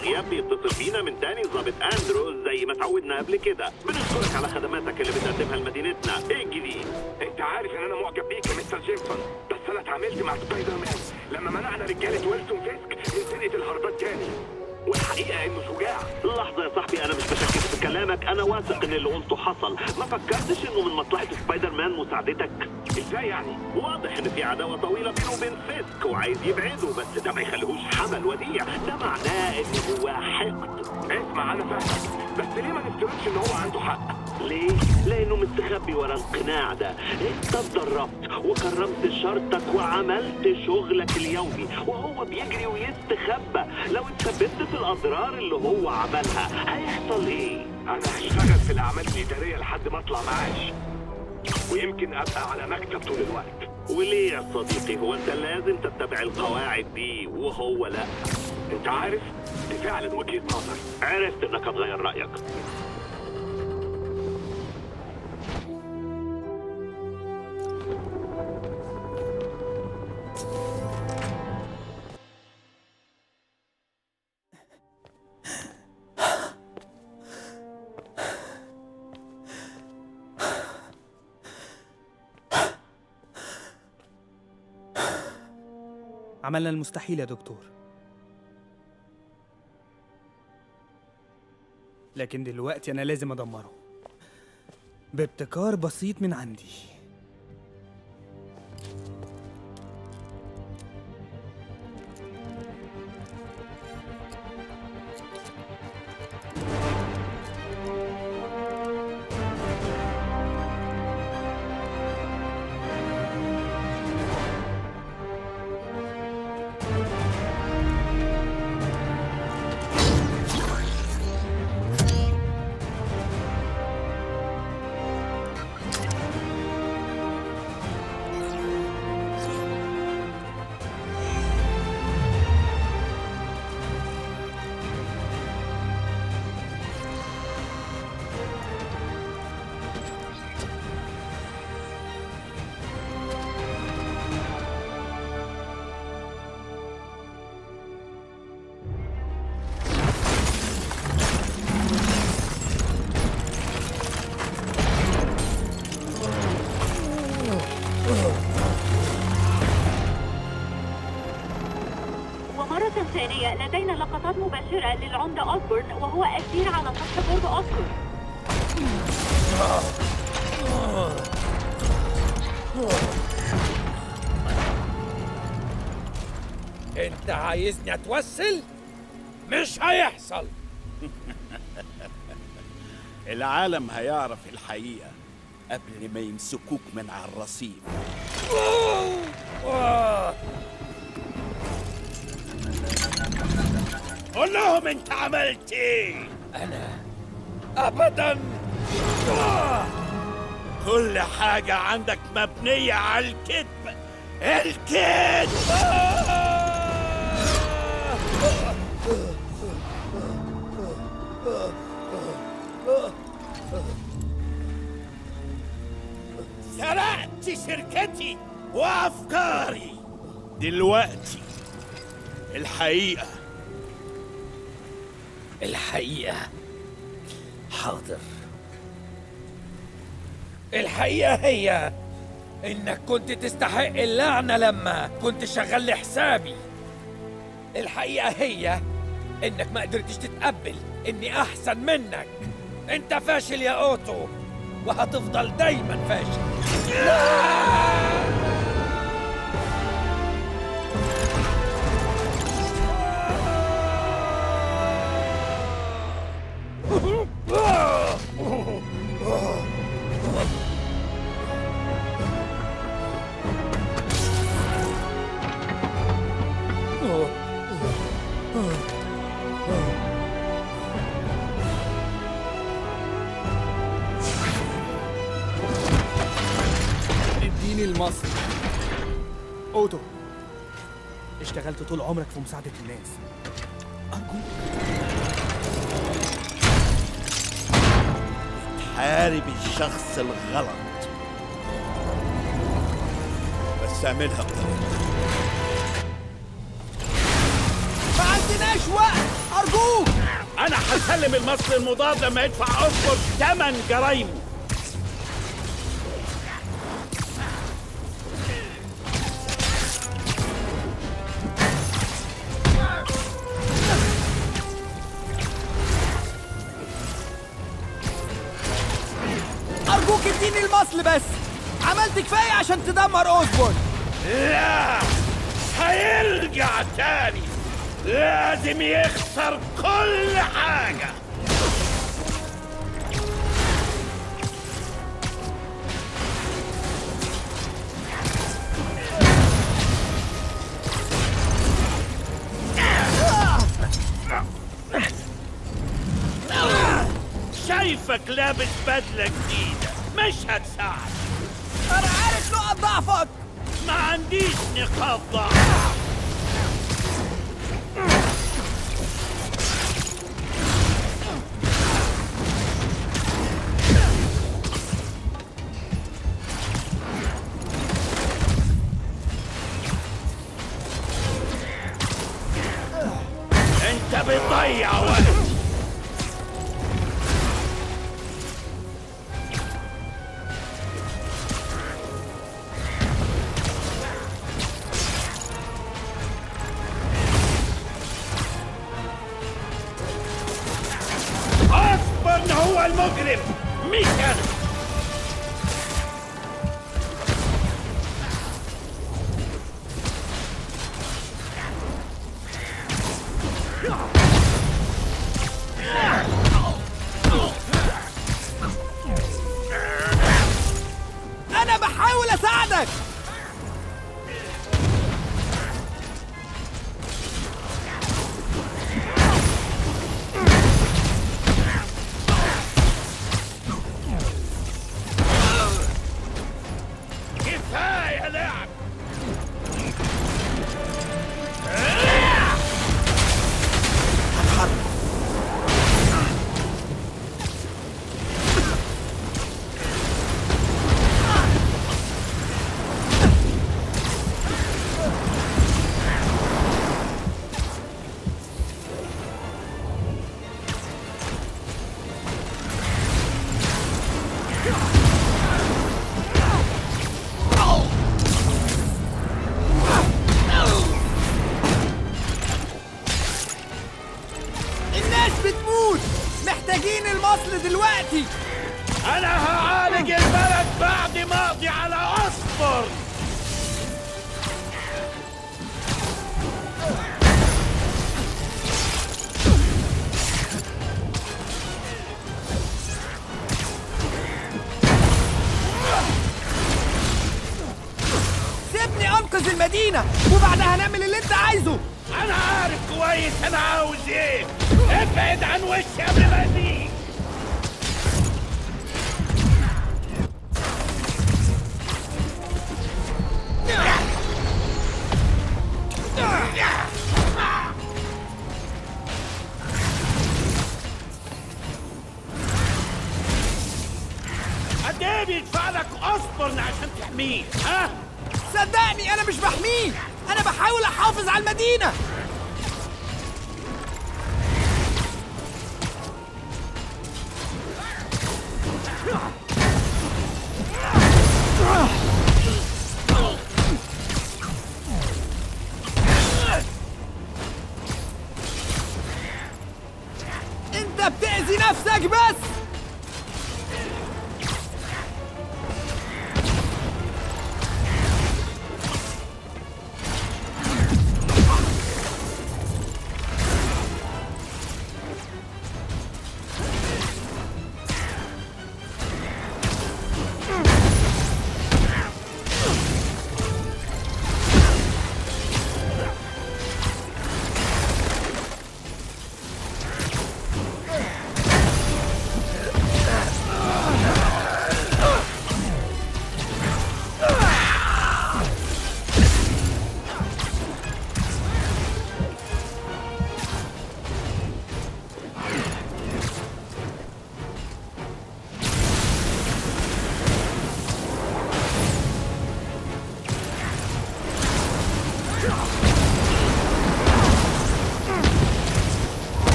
الغياب بيتصل بينا من تاني ظابط اندرو زي ما اتعودنا قبل كده بنشكرك على خدماتك اللي بتقدمها لمدينتنا ايه الجديد انت عارف ان انا معجب بيك يا مستر جيمسون بس انا اتعاملت مع سبايدر مان لما منعنا رجاله ويلسون فيسك من سرقه الهربات تاني والحقيقه انه شجاع لحظة يا صاحبي أنا مش بشكك في كلامك أنا واثق إن اللي قلته حصل ما فكرتش إنه من مصلحة سبايدر مان مساعدتك ازاي يعني واضح إن في عداوة طويلة بينه وبين فيسك وعايز يبعده بس ده ما يخليهوش حمل وديع ده معناه إن جواه حقد اسمع انا فاهمك بس ليه ما نفترضش ان هو عنده حق ليه؟ لأنه مستخبي ورا القناع ده أنت اتدربت وكرمت شرطك وعملت شغلك اليومي وهو بيجري ويستخبى لو اتثبت في الأضرار اللي هو عملها هيحصل إيه؟ انا هشتغل في الاعمال الاداريه لحد ما اطلع معاش ويمكن ابقى على مكتب طول الوقت وليه يا صديقي هو انت لازم تتبع القواعد دي وهو لا انت عارف دي فعلا وجهه نظر عرفت انك هتغير رايك عملنا المستحيل يا دكتور لكن دلوقتي أنا لازم أدمره بابتكار بسيط من عندي ومرة ثانية لدينا لقطات مباشرة للعمدة أوسبورن وهو أسير على سطح برج أوسبورن انت عايزني اتوسل مش هيحصل العالم هيعرف الحقيقة قبل ما يمسكوك من على الرصيف قول لهم انت عملت ايه انا ابدا كل حاجة عندك مبنية على الكذب الكذب سرقت شركتي وافكاري دلوقتي الحقيقة الحقيقة حاضر الحقيقة هي إنك كنت تستحق اللعنة لما كنت شغال لحسابي الحقيقة هي إنك ما قدرتش تتقبل إني أحسن منك أنت فاشل يا أوتو وهتفضل دايما فاشل اديني المصل اوتو اشتغلت طول عمرك في مساعدة الناس أرجوك حارب الشخص الغلط بس اعملها بطريقة ما عندناش وقت ارجوك انا هسلم المصل المضاد لما يدفع اصبر ثمن جرايمه ارجوك اديني المصل بس عملت كفايه عشان تدمر اوزبورن لا هيرجع تاني لازم يخسر كل حاجة شايفك لابس بدلة جديدة مش هتساعد انا عارف نقط ضعفك ما عنديش نقاط ضعف انت بتضيع وقت اصبر هو المجرم مش انا انا بحاول اساعدك كفايه لعب الناس بتموت محتاجين المصل دلوقتي انا هعالج البلد بعد ما اقضي على اصفر سيبني انقذ المدينه وبعدها هنعمل اللي انت عايزه انا عارف كويس انا عاوز ايه ابعد عن وشي قبل ما اذيك قد ايه بيدفع لك اصبرن عشان تحميه ها صدقني انا مش بحميه انا بحاول احافظ على المدينه انت بتأذي نفسك بس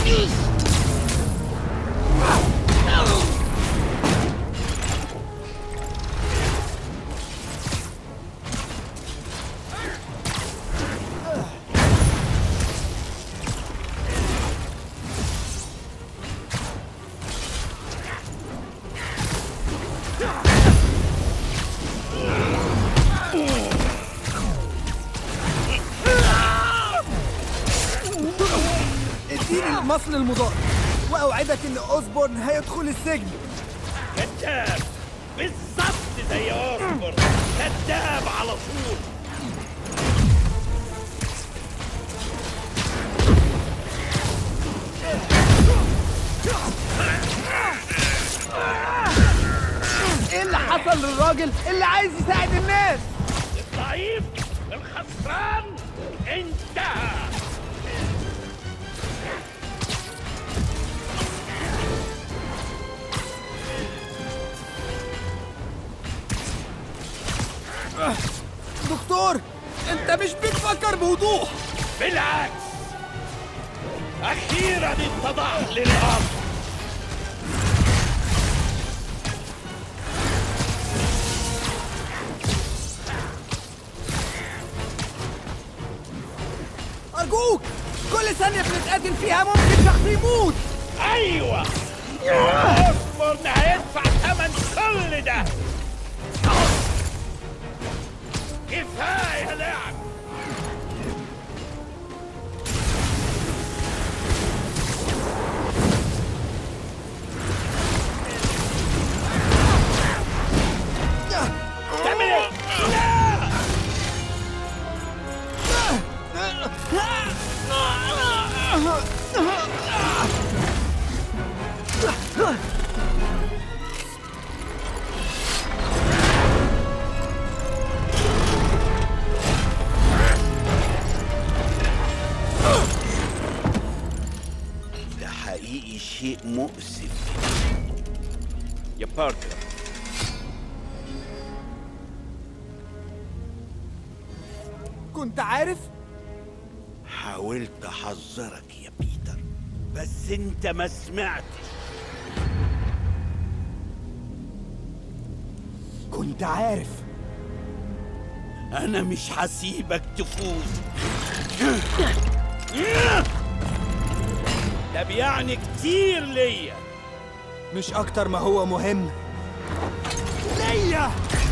اديني المصل المضاد واوعدك ان اوزبورن هيدخل السجن كذاب بالظبط زي اوسبورن كذاب على طول ايه اللي حصل للراجل اللي عايز يساعد الناس الضعيف الخسران انتهى دكتور انت مش بتفكر بوضوح بالعكس اخيرا اتضح للامر ارجوك كل ثانيه بنتقاتل فيها ممكن شخص يموت ايوه اوسبورن هيدفع ثمن كل ده كفايه لعب تعمل ايه؟ لا! ده حقيقي شيء مؤسف يا باركر كنت عارف حاولت احذرك يا بيتر بس انت ما سمعتش كنت عارف انا مش هسيبك تفوز ده بيعني كتير ليا مش اكتر ما هو مهم ليا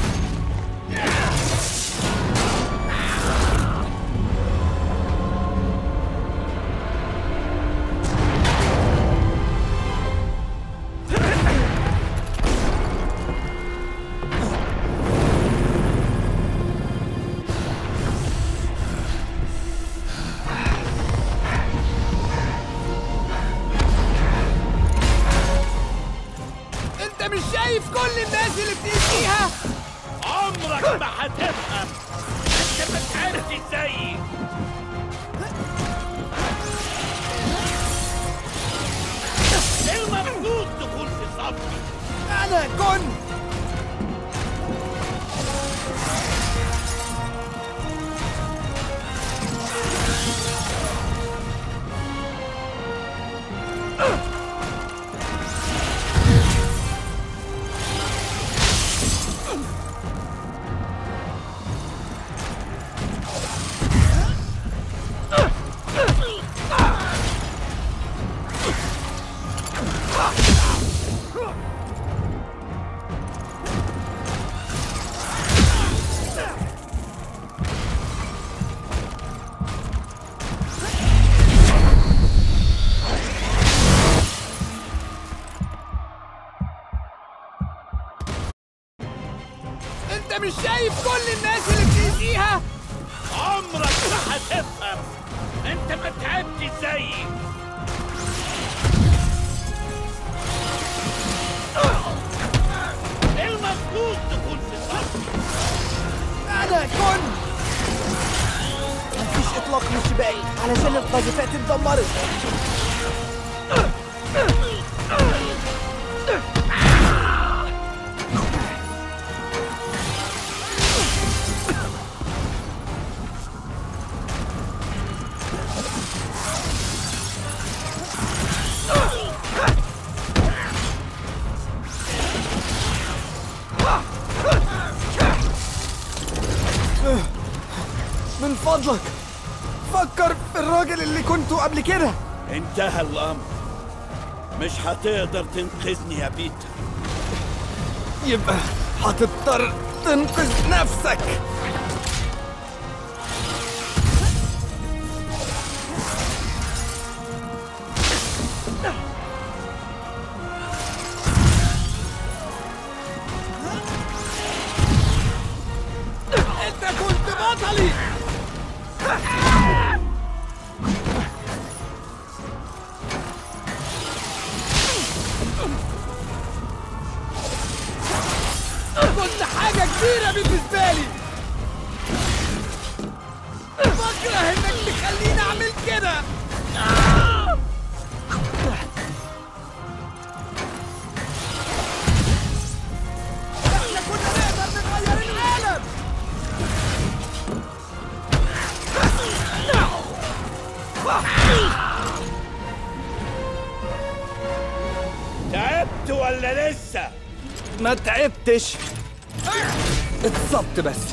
انت مش شايف كل الناس اللي بتأذيها عمرك ما هتفهم انت ما تعرفش زيي المفروض تكون في صفي انا كنت انت مش شايف كل الناس اللي بتأذيها عمرك ما هتفهم انت ما تعبتش زيي المفروض تكون في صفي انا كنت مفيش اطلاق مش باقي علشان القاذفات اتدمرت فضلك فكر في الراجل اللي كنته قبل كده انتهى الأمر مش هتقدر تنقذني يا بيتر يبقى هتضطر تنقذ نفسك انت كنت بطلي كنت حاجة كبيرة بالنسبة لي بكره انك تخليني اعمل كده احنا كنا نقدر نغير العالم تعبت ولا لسه؟ ما تعبتش اتصبت بس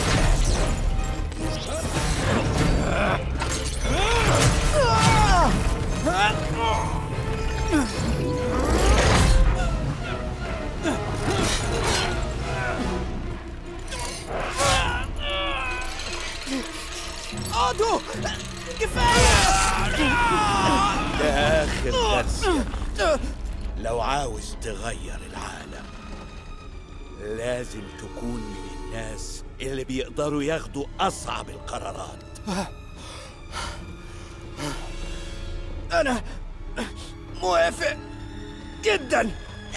اقعدوا كفايه ده آخر درس يا بيتر. لو عاوز تغير العالم لازم تكون من الناس اللي بيقدروا ياخدوا أصعب القرارات انا موافق جدا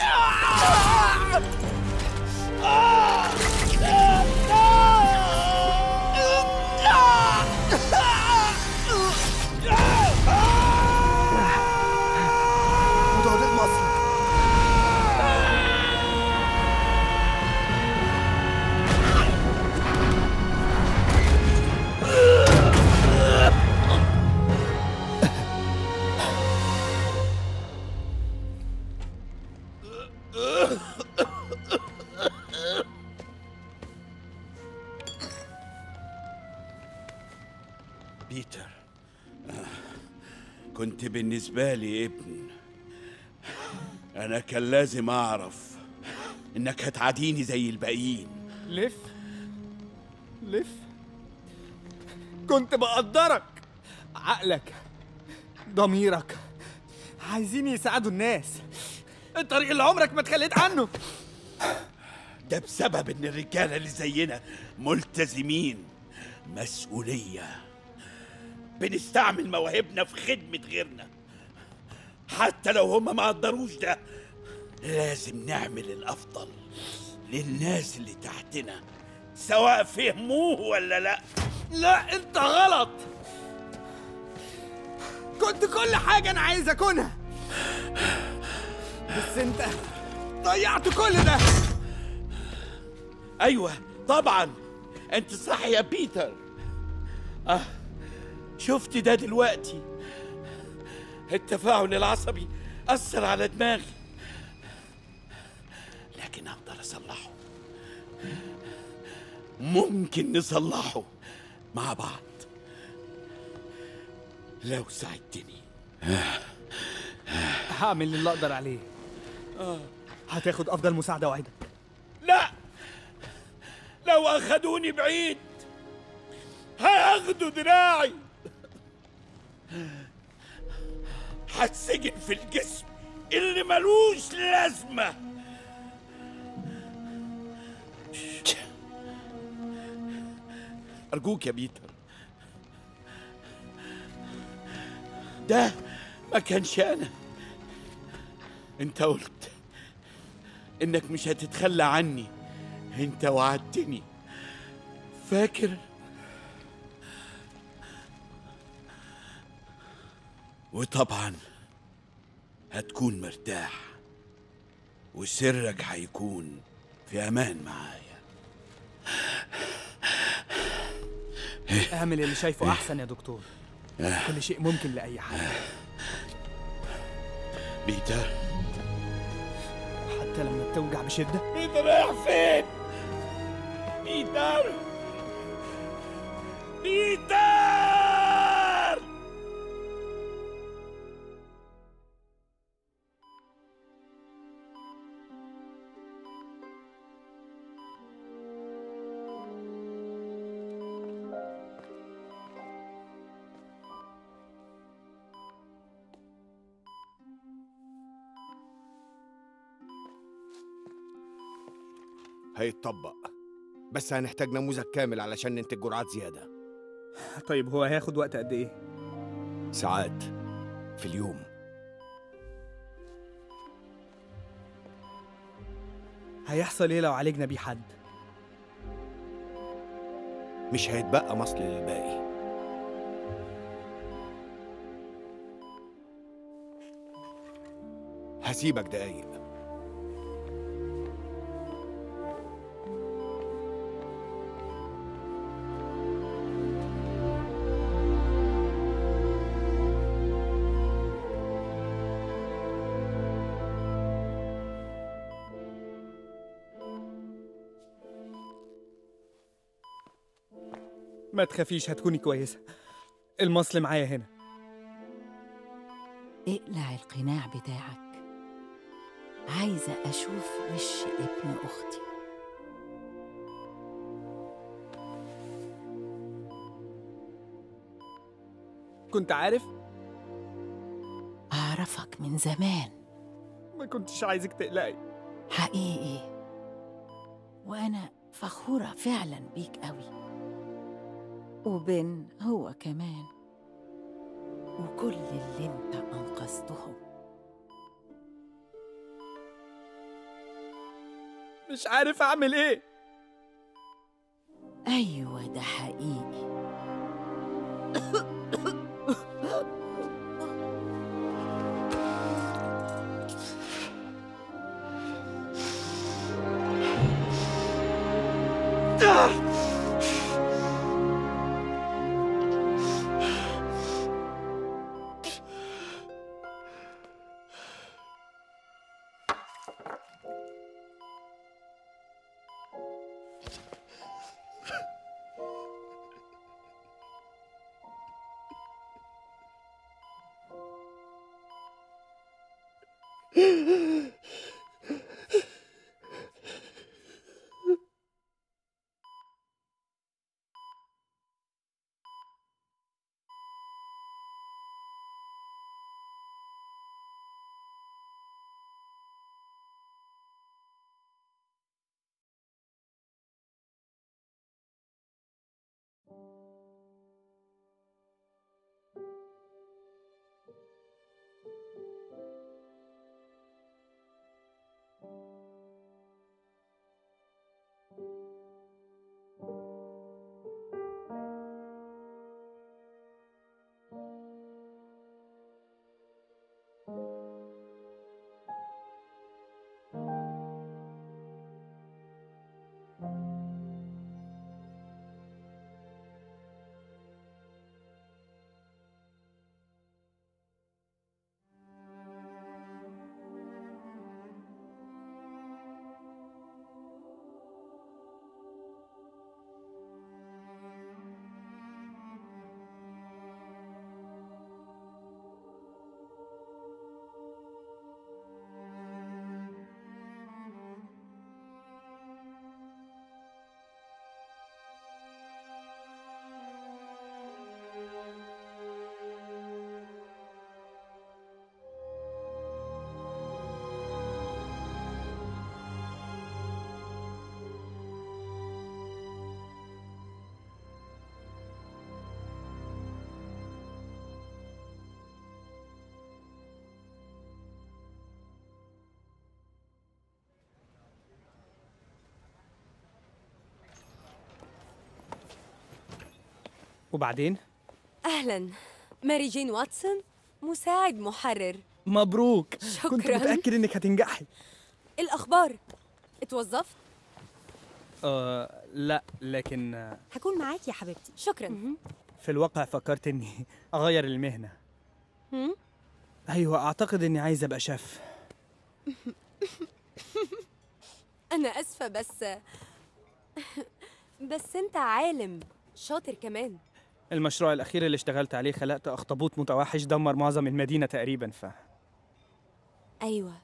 مضاد المصري بيتر آه، كنت بالنسبة لي ابن أنا كان لازم أعرف إنك هتعاديني زي الباقيين لف لف كنت بقدرك عقلك ضميرك عايزين يساعدوا الناس الطريق اللي عمرك ما اتخليت عنه ده بسبب إن الرجالة اللي زينا ملتزمين مسؤولية بنستعمل مواهبنا في خدمة غيرنا حتى لو هم ما قدروش ده لازم نعمل الأفضل للناس اللي تحتنا سواء فهموه ولا لا لا انت غلط كنت كل حاجة انا عايز اكونها بس انت ضيعت كل ده ايوه طبعا انت صح يا بيتر اه شفت ده دلوقتي التفاعل العصبي اثر على دماغي لكن اقدر اصلحه ممكن نصلحه مع بعض لو ساعدتني هعمل اللي اقدر عليه هتاخد افضل مساعدة وعدك لا لو اخدوني بعيد هياخدوا دراعي هتسجن في الجسم اللي ملوش لازمة أرجوك يا بيتر ده ما كانش أنا أنت قلت إنك مش هتتخلى عني أنت وعدتني فاكر وطبعا هتكون مرتاح وسرك هيكون في امان معايا اعمل اللي شايفه احسن يا دكتور كل شيء ممكن لاي حد بيتر حتى لما بتوجع بشدة بيتر رايح فين بيتر بيتر هيتطبق بس هنحتاج نموذج كامل علشان ننتج جرعات زيادة طيب هو هياخد وقت قد ايه ساعات في اليوم هيحصل ايه لو عالجنا بيه حد مش هيتبقى مصل للباقي هسيبك دقايق ما تخافيش هتكوني كويسة المصل معايا هنا اقلع القناع بتاعك عايزة أشوف وش ابن أختي كنت عارف أعرفك من زمان ما كنتش عايزك تقلقي حقيقي وأنا فخورة فعلا بيك قوي وبن هو كمان وكل اللي انت أنقذتهم مش عارف اعمل ايه أيوة ده حقيقي وبعدين أهلا ماري جين واتسون مساعد محرر مبروك كنت شكراً. متأكد انك هتنجحي إيه الأخبار؟ اتوظفت؟ آه لا لكن آه، هكون معاك يا حبيبتي شكرا في الواقع فكرت اني اغير المهنة هم؟ ايوه اعتقد اني عايز ابقى شيف أنا أسفة بس بس أنت عالم شاطر كمان المشروع الاخير اللي اشتغلت عليه خلقت اخطبوط متوحش دمر معظم المدينة تقريبا ف أيوة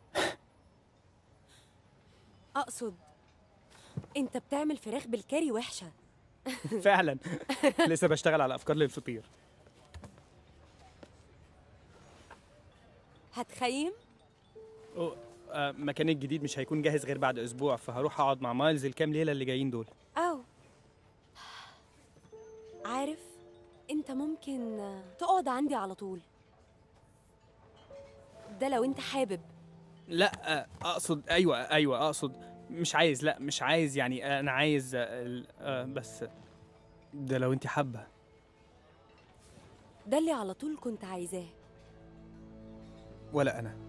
أقصد أنت بتعمل فراخ بالكاري وحشة فعلا لسه بشتغل على افكار للفطير هتخيم؟ آه، مكاني الجديد مش هيكون جاهز غير بعد اسبوع فهروح اقعد مع مايلز الكام ليله اللي جايين دول أو عارف انت ممكن آه، تقعد عندي على طول ده لو انت حابب لا آه، اقصد ايوه ايوه اقصد مش عايز لا مش عايز يعني انا عايز آه، ال- آه، بس ده لو انت حابه ده اللي على طول كنت عايزاه ولا انا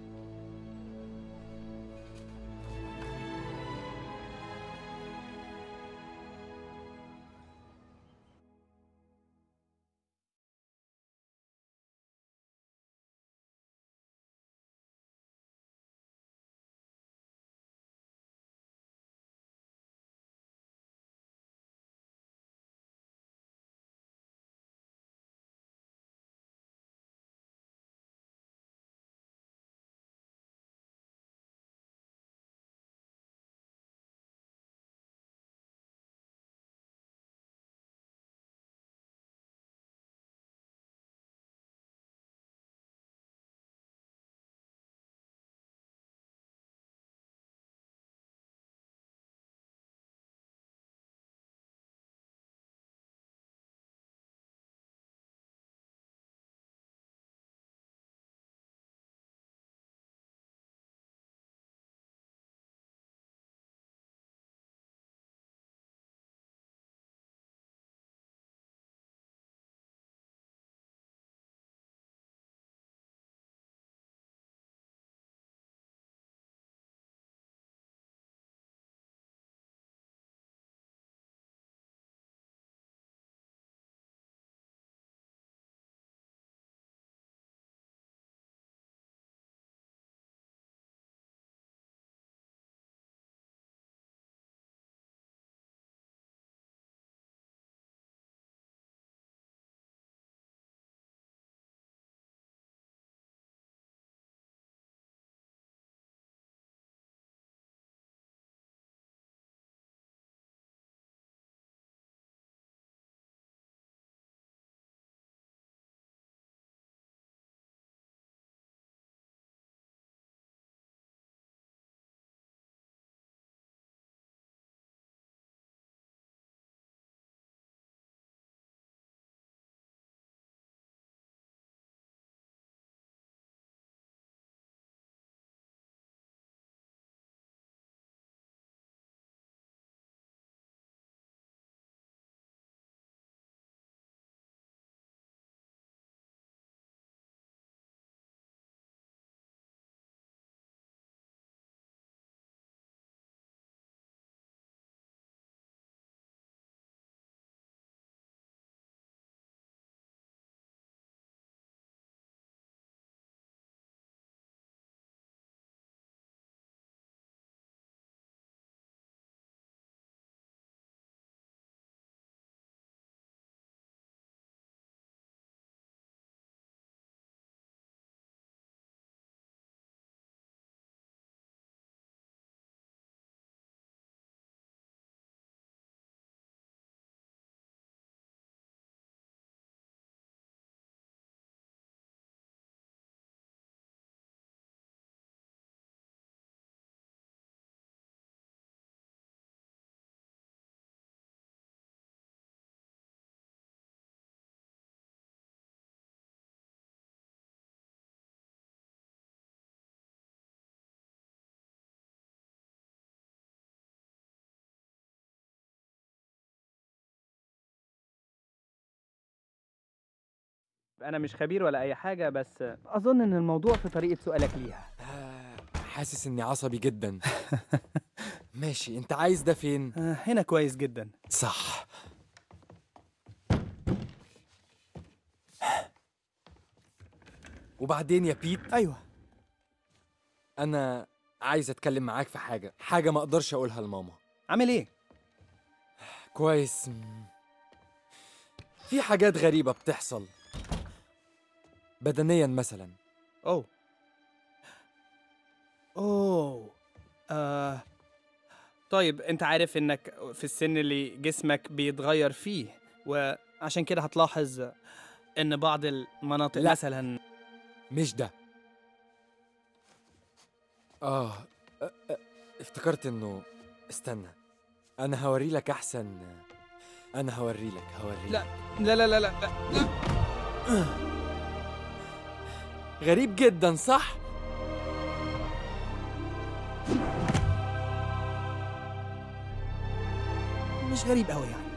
انا مش خبير ولا اي حاجه بس اظن ان الموضوع في طريقه سؤالك ليها حاسس اني عصبي جدا ماشي انت عايز ده فين آه، هنا كويس جدا صح وبعدين يا بيت ايوه انا عايز اتكلم معاك في حاجه حاجه ما اقدرش اقولها لماما عامل ايه كويس في حاجات غريبه بتحصل بدنيا مثلا اوه اوه آه. طيب انت عارف انك في السن اللي جسمك بيتغير فيه وعشان كده هتلاحظ ان بعض المناطق لا. مثلا مش ده اه أ- أ- افتكرت انه استنى انا هوري لك احسن انا هوري لك هوري لا لا لا لا لا, لا. غريب جدا صح مش غريب قوي يعني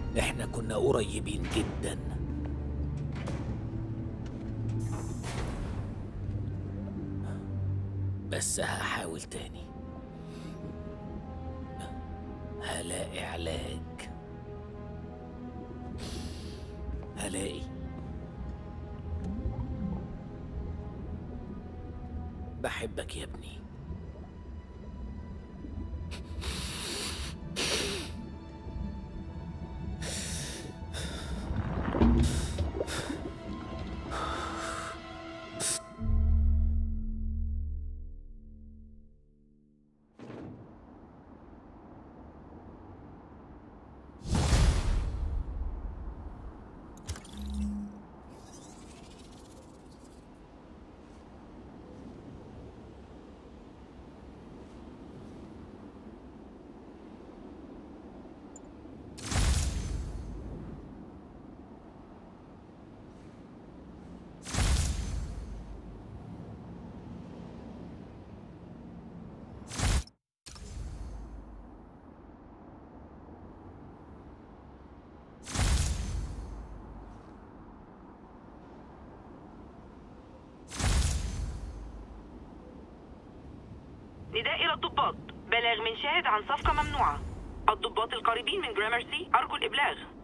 احنا كنا قريبين جدا بس هحاول تاني هلاقي علاج هلاقي بحبك يا ابني نداء إلى الضباط بلاغ من شاهد عن صفقة ممنوعة الضباط القريبين من جرامرسي أرجو الإبلاغ